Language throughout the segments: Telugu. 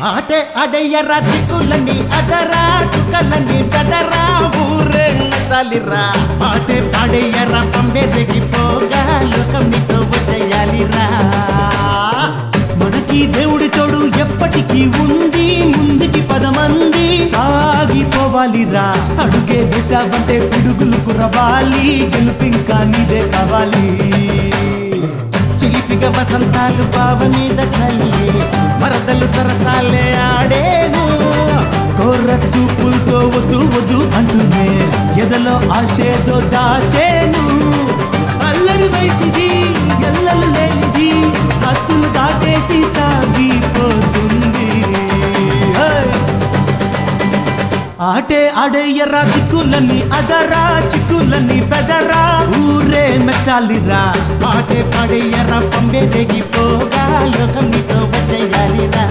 ఆటే అడయ్యరా దిక్కులని అదరా చుక్కలని పెదరా ఊరే నచ్చాలిరా ఆటే పాడేయరా పంబే తెగిపోగా లోకం నీతో వచ్చేయాలిరా మనకి దేవుడి తోడు ఎప్పటికీ ఉంది ముందుకి పదమంది సాగిపోవాలిరా అడుగే వేసావంటే పిడుగులు కురవాలి గెలుపింకా నీదే కావాలి చిలిపిగ వసంతాలు బావ మీద చల్లి వరదలు సరసాలే ఆడేను కోర్ర చూపులతో వద్దు వద్దు అంటూనే ఎదలో ఆశేదో దాచేను అల్లరి వయసిది ఎల్లలు లేనిది కత్తులు దాటేసి సాగిపోతుంది హే! ఆటే ఆడేయరా దిక్కులని అదరా చిక్కులని పెదరా ఊరే మెచ్చాలిరా ఆటే పాడేయరా పంబే రేగిపోగా లోకం నీతో వచ్చేయాలిరా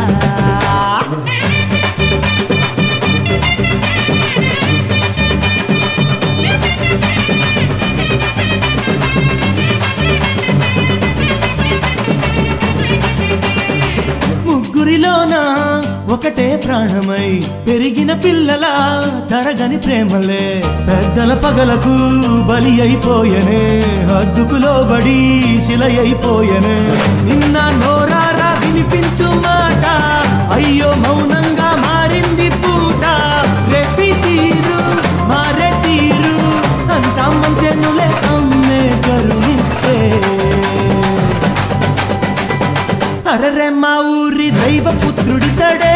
ముగ్గురిలోన ఒకటే ప్రాణమై పెరిగిన పిల్లల తరగని ప్రేమలే పెద్దల పగలకు బలి అయిపోయనే హద్దుకు లోబడి శిల అయిపోయనే నిన్న నోరారా వినిపించు మాట అయ్యో మౌనంగా మారింది పూట రెప్పి తీరు మారే తీరు అంతా మంచెనులే అమ్మే కరుణిస్తే అరరే మా ఊరి దైవ పుత్రుడితడే